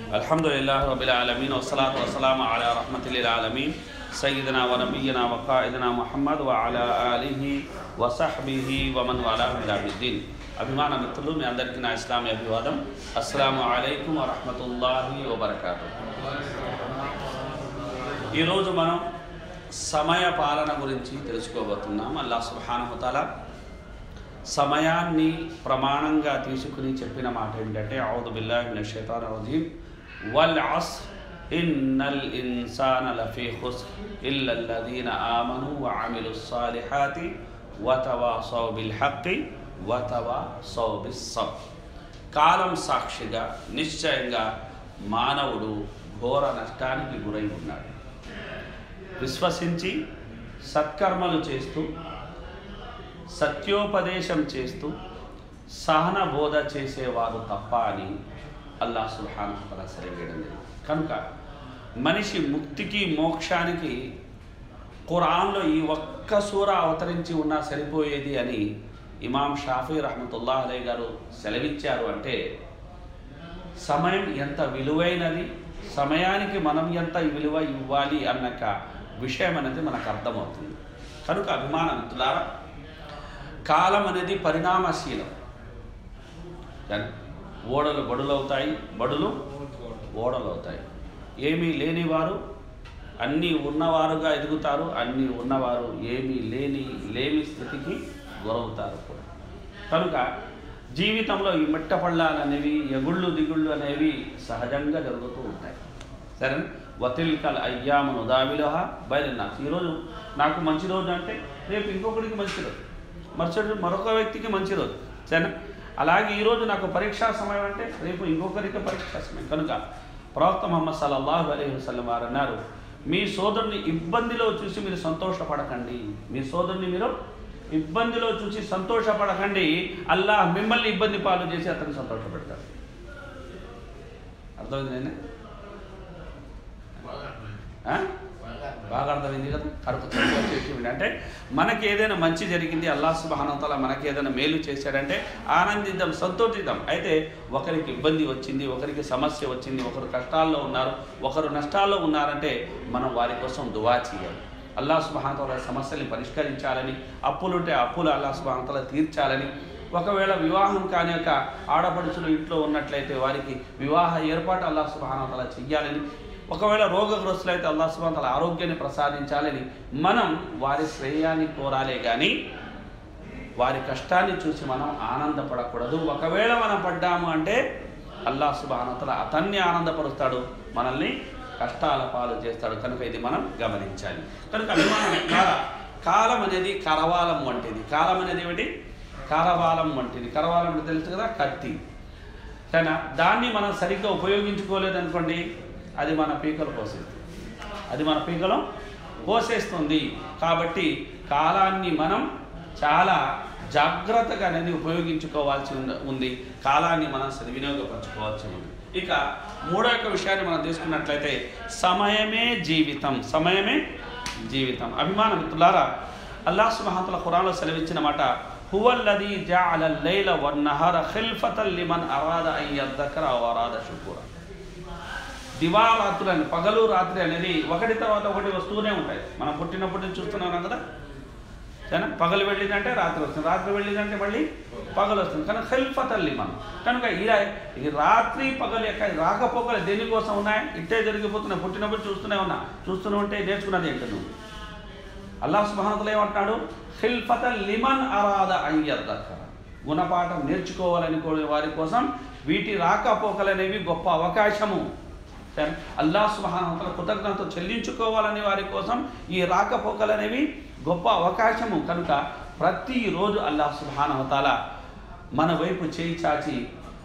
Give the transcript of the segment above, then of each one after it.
الحمد لله رب العالمين والصلاة والسلام على رحمة للعالمين سيدنا ونبينا وقائدنا محمد وعلى آله وصحبه ومن والاه إلى يوم الدين అభిమాన మిత్రులు మీ అందరికీ నా ఇస్లామీ అభివాదం అస్సలాము అలైకుం వరహమతుల్లాహి వబర్కాతు ఈరోజు మనం సమయ పాలన గురించి తెలుసుకోబోతున్నాం అల్లా సుహానహుతాల సమయాన్ని ప్రమాణంగా తీసుకుని చెప్పిన మాట ఏంటంటే ఔదు బిల్లాహిమిన షైతాన్ రజీం వల్ అస్ ఇన్నల్ ఇన్సాన లఫీ ఖుస్ ఇల్లల్లదీన ఆమను వఅమిలు సాలిహాతి వతవాసౌ బిల్ హక్కి వతవాసౌ బిస్ సబ్ కాలం సాక్షిగా నిశ్చయంగా మానవుడు ఘోర నష్టానికి గురై ఉన్నాడు విశ్వసించి సత్కర్మలు చేస్తూ సత్యోపదేశం చేస్తూ సహన బోధ చేసేవారు తప్ప అని అల్లా సుల్హాన్ సెలవేయడం జరిగింది కనుక మనిషి ముక్తికి మోక్షానికి ఖురాన్లో ఈ ఒక్క సూర అవతరించి ఉన్నా సరిపోయేది అని ఇమాం షాఫీ రహమతుల్లా అలై గారు సెలవిచ్చారు అంటే సమయం ఎంత విలువైనది సమయానికి మనం ఎంత విలువ ఇవ్వాలి అన్నక విషయం అనేది మనకు అర్థమవుతుంది కనుక అభిమాన మిత్రులారా కాలం అనేది పరిణామశీలం కానీ ఓడలు బడులు అవుతాయి బడులు ఓడలు అవుతాయి ఏమీ లేనివారు అన్నీ ఉన్నవారుగా ఎదుగుతారు అన్నీ ఉన్నవారు ఏమీ లేని లేని స్థితికి గురవుతారు కూడా కనుక జీవితంలో ఈ మిట్ట పళ్ళాలు అనేవి ఎగుళ్ళు దిగుళ్ళు అనేవి సహజంగా జరుగుతూ ఉంటాయి సరే వతిల్కల్ అయ్యామును దావిలోహ బయలునాథ్ ఈరోజు నాకు మంచి రోజు అంటే రేపు ఇంకొకరికి మంచి రోజు మరుసటి మరొక వ్యక్తికి మంచి రోజు సరేనా అలాగే ఈరోజు నాకు పరీక్షా సమయం అంటే రేపు ఇంకొకరికి పరీక్షా సమయం కనుక ప్రవక్త మహమ్మద్ సల్లల్లాహు అలైహి వసల్లం వారు అన్నారు మీ సోదరుని ఇబ్బందిలో చూసి మీరు సంతోషపడకండి మీ సోదరుని మీరు ఇబ్బందిలో చూసి సంతోషపడకండి అల్లాహ్ మిమ్మల్ని ఇబ్బంది పాలు చేసి అతను సంతోషపెడతాడు అర్థమైంది బాగా అర్థమైంది కదా కడుపు చేసి అంటే మనకి ఏదైనా మంచి జరిగింది అల్లా సుబానతల మనకి ఏదైనా మేలు చేశాడంటే ఆనందిద్దాం సంతోషిద్దాం అయితే ఒకరికి ఇబ్బంది వచ్చింది ఒకరికి సమస్య వచ్చింది ఒకరు కష్టాల్లో ఉన్నారు ఒకరు నష్టాల్లో ఉన్నారంటే మనం వారి కోసం దువా చేయాలి అల్లా సుబానతల సమస్యల్ని పరిష్కరించాలని అప్పులుంటే అప్పులు అల్లా సుబానతల తీర్చాలని ఒకవేళ వివాహం కాని యొక్క ఆడపడుచులు ఇంట్లో ఉన్నట్లయితే వారికి వివాహ ఏర్పాటు అల్లా సుబానతల చెయ్యాలని ఒకవేళ రోగగ్రస్తులైతే అల్లా సుబానతల ఆరోగ్యాన్ని ప్రసాదించాలని మనం వారి శ్రేయాన్ని కోరాలే కానీ వారి కష్టాన్ని చూసి మనం ఆనందపడకూడదు ఒకవేళ మనం పడ్డాము అంటే అల్లా సుబానతల అతన్ని ఆనందపరుస్తాడు మనల్ని కష్టాల పాలు చేస్తాడు కనుక ఇది మనం గమనించాలి కనుక అభిమానం కాలం అనేది కరవాలం వంటిది కాలం అనేది ఏమిటి కరవాలం వంటిది కరవాలం అంటే తెలుసు కదా కత్తి కానీ దాన్ని మనం సరిగ్గా ఉపయోగించుకోలేదనుకోండి అది మన పీకలు కోసేస్తుంది అది మన పీకలు కోసేస్తుంది కాబట్టి కాలాన్ని మనం చాలా జాగ్రత్తగా అనేది ఉపయోగించుకోవాల్సి ఉంది కాలాన్ని మనం సద్వినియోగపరచుకోవాల్సి ఉంది ఇక మూడో యొక్క విషయాన్ని మనం తీసుకున్నట్లయితే సమయమే జీవితం సమయమే జీవితం అభిమాన మిత్రులారా అల్లాహ్ సుబహాతుల ఖురాన్లో సెలవిచ్చిన మాట హువల్లది జాఅల లైల వన్నహర ఖిల్ఫతల్ లిమన్ అరాద అన్ యద్దకర అవ అరాద షుకూర దివారాత్రులు అని పగలు రాత్రి అనేది ఒకటి తర్వాత ఒకటి వస్తూనే ఉంటాయి మనం పుట్టినప్పటి నుంచి చూస్తున్నాం కదా సరేనా పగలు వెళ్ళిందంటే రాత్రి వస్తుంది రాత్రి వెళ్ళిందంటే మళ్ళీ పగలు వస్తుంది కనుక హెల్ఫతల్లి మనం కనుక ఇలా ఈ రాత్రి పగలు యొక్క రాకపోకలు దేనికోసం ఉన్నాయి ఇట్టే జరిగిపోతున్నాయి పుట్టినప్పుడు చూస్తూనే ఉన్నా చూస్తూనే ఉంటే నేర్చుకున్నది ఏంటి నువ్వు అల్లాహ్ సుబానతలు ఏమంటున్నాడు హిల్ఫతల్ లిమన్ అరాద అయ్యద్దక్క గుణపాఠం నేర్చుకోవాలని కోరే వారి కోసం వీటి రాకపోకలు అనేవి గొప్ప అవకాశము అల్లాహ్ సుబానతల కృతజ్ఞత చెల్లించుకోవాలని వారి కోసం ఈ రాకపోకలు అనేవి గొప్ప అవకాశము కనుక ప్రతిరోజు అల్లాహ్ సుబానవతాల మన వైపు చేయి చాచి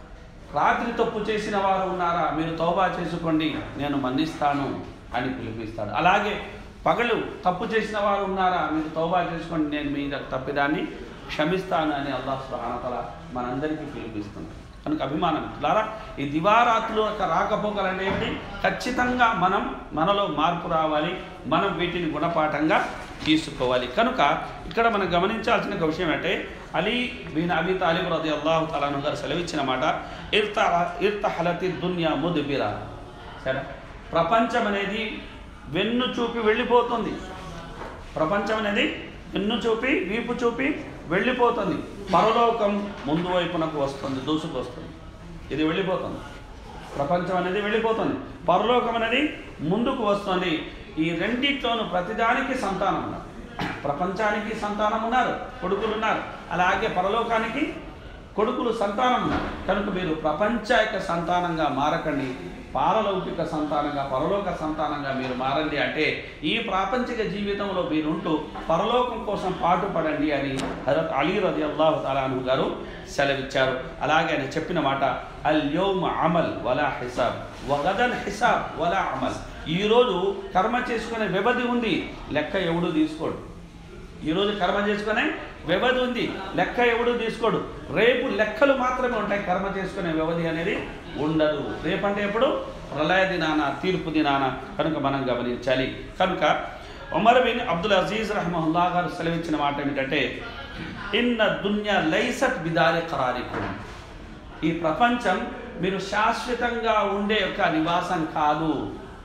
రాత్రి తప్పు చేసిన వారు ఉన్నారా మీరు తోబా చేసుకోండి నేను మన్నిస్తాను అని పిలిపిస్తాడు అలాగే పగలు తప్పు చేసిన వారు ఉన్నారా మీరు తోబా చేసుకోండి నేను మీ తప్పిదాన్ని క్షమిస్తాను అని అల్లాహ్ సుహానతల మనందరికీ పిలిపిస్తున్నాడు కనుక అభిమానం ద్వారా ఈ దివారాత్రులు యొక్క రాకపోకలు అనేవి ఖచ్చితంగా మనం మనలో మార్పు రావాలి మనం వీటిని గుణపాఠంగా తీసుకోవాలి కనుక ఇక్కడ మనం గమనించాల్సిన ఒక విషయం అంటే అలీ బిన్ అబీ తాలిబ్ రది అల్లాహు తలాను గారు సెలవిచ్చిన మాట ఇర్త ఇర్తహలతి దున్యా ముద్బిరా సరే ప్రపంచం అనేది వెన్ను చూపి వెళ్ళిపోతుంది ప్రపంచం అనేది వెన్ను చూపి వీపు చూపి వెళ్ళిపోతుంది పరలోకం ముందు వైపునకు వస్తుంది దూసుకు వస్తుంది ఇది వెళ్ళిపోతుంది ప్రపంచం అనేది వెళ్ళిపోతుంది పరలోకం అనేది ముందుకు వస్తుంది ఈ రెండిట్లోనూ ప్రతిదానికి సంతానం ఉన్నారు ప్రపంచానికి సంతానం ఉన్నారు కొడుకులు ఉన్నారు అలాగే పరలోకానికి కొడుకులు సంతానం ఉన్నారు కనుక మీరు ప్రపంచ యొక్క సంతానంగా మారకండి పారలౌకిక సంతానంగా పరలోక సంతానంగా మీరు మారండి అంటే ఈ ప్రాపంచిక జీవితంలో మీరుంటూ పరలోకం కోసం పాటుపడండి అని హజరత్ అలీ రది అల్లాహు తాలాను గారు సెలవిచ్చారు అలాగే ఆయన చెప్పిన మాట అల్ యోమ్ అమల్ వలా హిసాబ్ వగదన్ హిసాబ్ వలా అమల్ ఈరోజు కర్మ చేసుకునే వ్యవధి ఉంది లెక్క ఎవడు తీసుకోడు ఈరోజు కర్మ చేసుకునే వ్యవధి ఉంది లెక్క ఎవడు తీసుకోడు రేపు లెక్కలు మాత్రమే ఉంటాయి కర్మ చేసుకునే వ్యవధి అనేది ఉండదు రేపంటే ఎప్పుడు ప్రళయ దినాన తీర్పు దినాన కనుక మనం గమనించాలి కనుక ఉమర్ బిన్ అబ్దుల్ అజీజ్ రహమహుల్లా గారు సెలవిచ్చిన మాట ఏమిటంటే ఇన్న దున్యా లైసత్ బిదారి ఖరారికుం ఈ ప్రపంచం మీరు శాశ్వతంగా ఉండే యొక్క నివాసం కాదు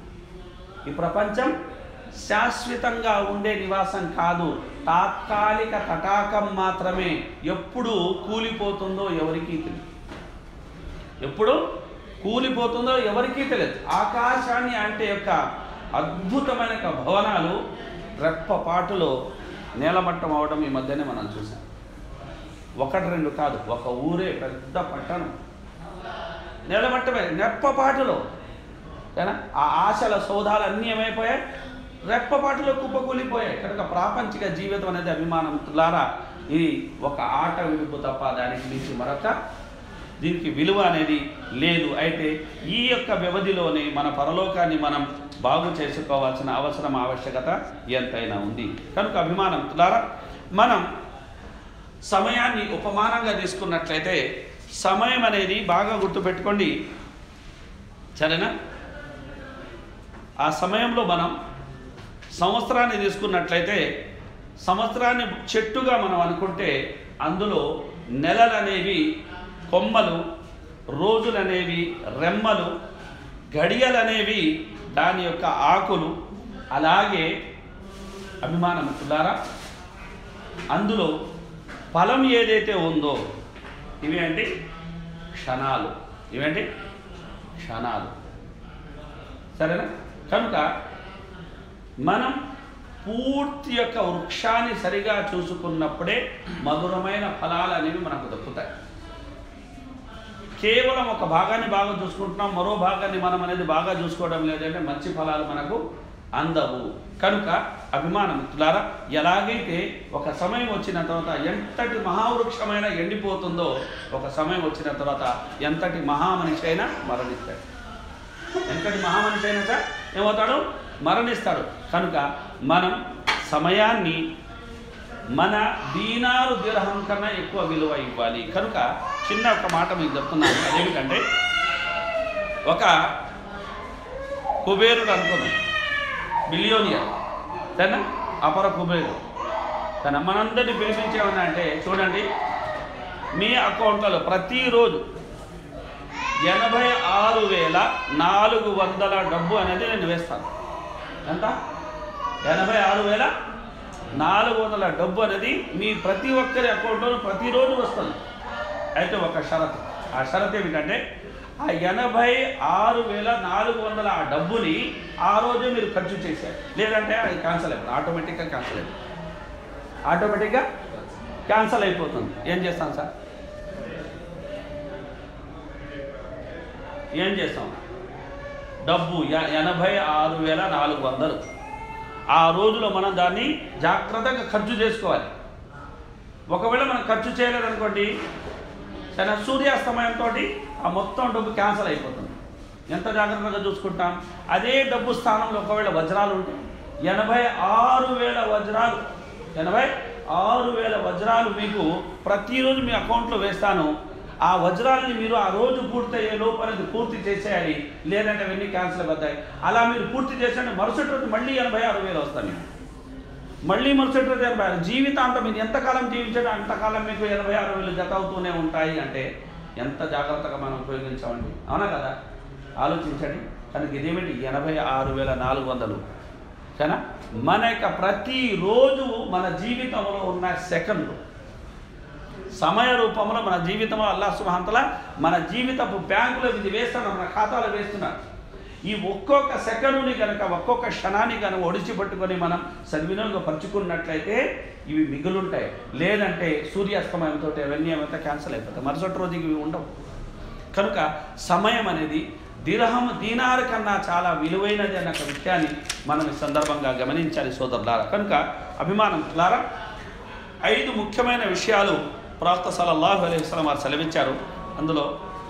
ఈ ప్రపంచం శాశ్వతంగా ఉండే నివాసం కాదు తాత్కాలిక తటాకం మాత్రమే ఎప్పుడు కూలిపోతుందో ఎవరికీ తెలియదు ఎప్పుడు కూలిపోతుందో ఎవరికీ తెలియదు ఆకాశాన్ని అంటే యొక్క అద్భుతమైన యొక్క భవనాలు రెప్పపాటులో నేలమట్టం అవడం ఈ మధ్యనే మనం చూసాం ఒకటి రెండు కాదు ఒక ఊరే పెద్ద పట్టణం నేలమట్టమే రెప్పపాటులో ఏనా ఆ ఆశల సౌధాలు అన్నీ ఏమైపోయాయి రెప్పపాటులో కుప్పకూలిపోయాయి కనుక ప్రాపంచిక జీవితం అనేది అభిమానం ద్వారా ఇది ఒక ఆట విడుపు తప్ప దానికి మించి మరొక దీనికి విలువ అనేది లేదు అయితే ఈ యొక్క వ్యవధిలోనే మన పరలోకాన్ని మనం బాగు చేసుకోవాల్సిన అవసరం ఆవశ్యకత ఎంతైనా ఉంది కనుక అభిమానం ద్వారా మనం సమయాన్ని ఉపమానంగా తీసుకున్నట్లయితే సమయం అనేది బాగా గుర్తుపెట్టుకోండి సరేనా ఆ సమయంలో మనం సంవత్సరాన్ని తీసుకున్నట్లయితే సంవత్సరాన్ని చెట్టుగా మనం అనుకుంటే అందులో నెలలు అనేవి కొమ్మలు రోజులు అనేవి రెమ్మలు గడియలు అనేవి దాని యొక్క ఆకులు అలాగే అభిమానమిత్రులారా అందులో ఫలం ఏదైతే ఉందో ఇవేంటి క్షణాలు ఇవేంటి క్షణాలు సరేనా కనుక మనం పూర్తి యొక్క వృక్షాన్ని సరిగా చూసుకున్నప్పుడే మధురమైన ఫలాలు అనేవి మనకు దక్కుతాయి కేవలం ఒక భాగాన్ని బాగా చూసుకుంటున్నాం మరో భాగాన్ని మనం అనేది బాగా చూసుకోవడం లేదంటే మంచి ఫలాలు మనకు అందవు కనుక అభిమాన మిత్రులారా ఎలాగైతే ఒక సమయం వచ్చిన తర్వాత ఎంతటి మహావృక్షమైన ఎండిపోతుందో ఒక సమయం వచ్చిన తర్వాత ఎంతటి మహామనిషి అయినా మరణిస్తాడు ఎంతటి మహామనిషి అయినా సార్ ఏమవుతాడు మరణిస్తాడు కనుక మనం సమయాన్ని మన దీనారు దిరహం కన్నా ఎక్కువ విలువ ఇవ్వాలి కనుక చిన్న ఒక మాట మీకు చెప్తున్నాను అదేమిటంటే ఒక కుబేరుడు అనుకున్నాం బిలియోనియర్ సరేనా అపర కుబేరుడు తన మనందరినీ పిలిపించేమన్నా అంటే చూడండి మీ అకౌంట్లలో ప్రతిరోజు ఎనభై ఆరు వేల నాలుగు వందల డబ్బు అనేది నేను వేస్తాను ఎంత ఎనభై ఆరు వేల నాలుగు వందల డబ్బు అనేది మీ ప్రతి ఒక్కరి అకౌంట్లో ప్రతిరోజు వస్తుంది అయితే ఒక షరతు ఆ షరత్ ఏమిటంటే ఆ ఎనభై ఆరు వేల నాలుగు వందల ఆ డబ్బుని ఆ రోజే మీరు ఖర్చు చేశారు లేదంటే అది క్యాన్సల్ అయిపోతుంది ఆటోమేటిక్గా క్యాన్సల్ అయిపోతుంది ఆటోమేటిక్గా క్యాన్సల్ అయిపోతుంది ఏం చేస్తాం సార్ ఏం చేస్తాం డబ్బు ఎ- ఎనభై ఆరు వేల నాలుగు వందలు ఆ రోజులో మనం దాన్ని జాగ్రత్తగా ఖర్చు చేసుకోవాలి ఒకవేళ మనం ఖర్చు చేయలేదనుకోండి సరే సూర్యాస్తమయంతో ఆ మొత్తం డబ్బు క్యాన్సిల్ అయిపోతుంది ఎంత జాగ్రత్తగా చూసుకుంటాం అదే డబ్బు స్థానంలో ఒకవేళ వజ్రాలు ఉంటాయి ఎనభై ఆరు వేల వజ్రాలు ఎనభై ఆరు వేల వజ్రాలు మీకు ప్రతిరోజు మీ అకౌంట్లో వేస్తాను ఆ వజ్రాలని మీరు ఆ రోజు పూర్తయ్యే లోపు అనేది పూర్తి చేసేయాలి లేదంటే అవన్నీ క్యాన్సిల్ అవుతాయి అలా మీరు పూర్తి చేసండి మరుసటి రోజు మళ్ళీ ఎనభై ఆరు వేలు వస్తాయి మీకు. మళ్ళీ మరుసటి రోజు ఎనభై ఆరు జీవితాంతం మీరు ఎంతకాలం జీవించాడో అంతకాలం మీకు ఎనభై ఆరు వేలు జత అవుతూనే ఉంటాయి అంటే ఎంత జాగ్రత్తగా మనం ఉపయోగించామండి అవునా కదా ఆలోచించండి కనుక ఇదేమిటి ఎనభై ఆరు వేల నాలుగు వందలు కానీ మన యొక్క ప్రతిరోజు మన జీవితంలో ఉన్న సెకండ్లు సమయ రూపంలో మన జీవితంలో అల్లా సుమహంతల మన జీవితపు బ్యాంకులో ఇది వేస్తున్నాడు మన ఖాతాలో వేస్తున్నాడు ఈ ఒక్కొక్క సెకండుని కనుక ఒక్కొక్క క్షణాన్ని కనుక ఒడిచిపట్టుకొని మనం సద్వినియోగపరుచుకున్నట్లయితే ఇవి మిగులుంటాయి లేదంటే సూర్యాస్తమయంతో అవన్నీ ఏమైతే క్యాన్సిల్ అయిపోతాయి మరుసటి రోజుకి ఇవి ఉండవు కనుక సమయం అనేది దిరహం దీనారు కన్నా చాలా విలువైనది అన్న ఒక విషయాన్ని మనం ఈ సందర్భంగా గమనించాలి సోదరులారా కనుక అభిమానం లారా ఐదు ముఖ్యమైన విషయాలు ప్రవక్త సల్లల్లాహు అలైహి వసల్లం వారు సెలవిచ్చారు అందులో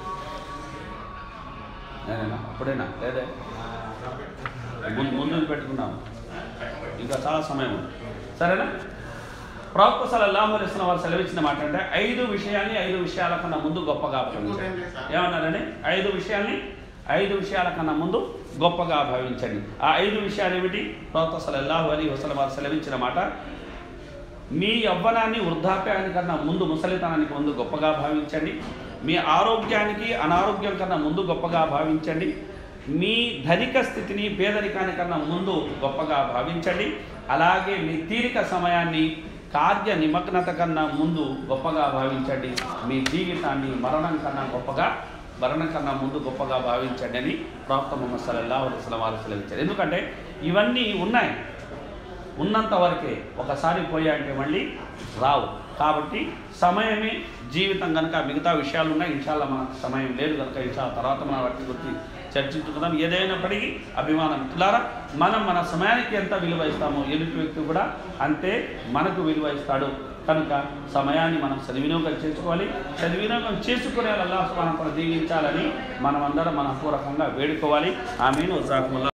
నేనేనా అప్పుడేనా లేదే ముందు ముందు పెట్టుకున్నాము ఇంకా చాలా సమయం ఉంది సరేనా ప్రవక్త సల్లల్లాహు అలైహి వసల్లం వారు సెలవిచ్చిన మాట అంటే ఐదు విషయాల్ని ఐదు విషయాల కన్నా ముందు గొప్పగా భావించండి ఏమన్నారని ఐదు విషయాల్ని ఐదు విషయాల కన్నా ముందు గొప్పగా భావించండి ఆ ఐదు విషయాలు ఏమిటి ప్రవక్త సల్లల్లాహు అలైహి వసల్లం వారు సెలవించిన మాట మీ యవ్వనాన్ని వృద్ధాప్యానికి కన్నా ముందు ముసలితనానికి ముందు గొప్పగా భావించండి మీ ఆరోగ్యానికి అనారోగ్యం కన్నా ముందు గొప్పగా భావించండి మీ ధనిక స్థితిని పేదరికానికన్నా ముందు గొప్పగా భావించండి అలాగే మీ తీరిక సమయాన్ని కార్య నిమగ్నత కన్నా ముందు గొప్పగా భావించండి మీ జీవితాన్ని మరణం కన్నా గొప్పగా మరణం కన్నా ముందు గొప్పగా భావించండి అని ప్రవక్త ముహమ్మద్ సల్లల్లాహు అలైహి వసల్లం వారు సెలవిచ్చారు ఎందుకంటే ఇవన్నీ ఉన్నాయి ఉన్నంత వరకే ఒకసారి పోయాయంటే మళ్ళీ రావు కాబట్టి సమయమే జీవితం కనుక మిగతా విషయాలు ఉన్నాయి ఇన్షాల్లా మనకు సమయం లేదు కనుక ఇన్షాల్లా తర్వాత మనం వాటి గురించి చర్చించుకుందాం ఏదైనప్పటికీ అభిమానం మిత్రులారా మనం మన సమయానికి ఎంత విలువ ఇస్తామో ఎదుటి వ్యక్తి కూడా అంతే మనకు విలువ ఇస్తాడు కనుక సమయాన్ని మనం సద్వినియోగం చేసుకోవాలి సద్వినియోగం చేసుకునే అల్లాహ్ సుబ్హానహు వ తఆలా దీవించాలని మనమందరం మనపూర్వకంగా వేడుకోవాలి ఆమెను ఉజాకుముల్లా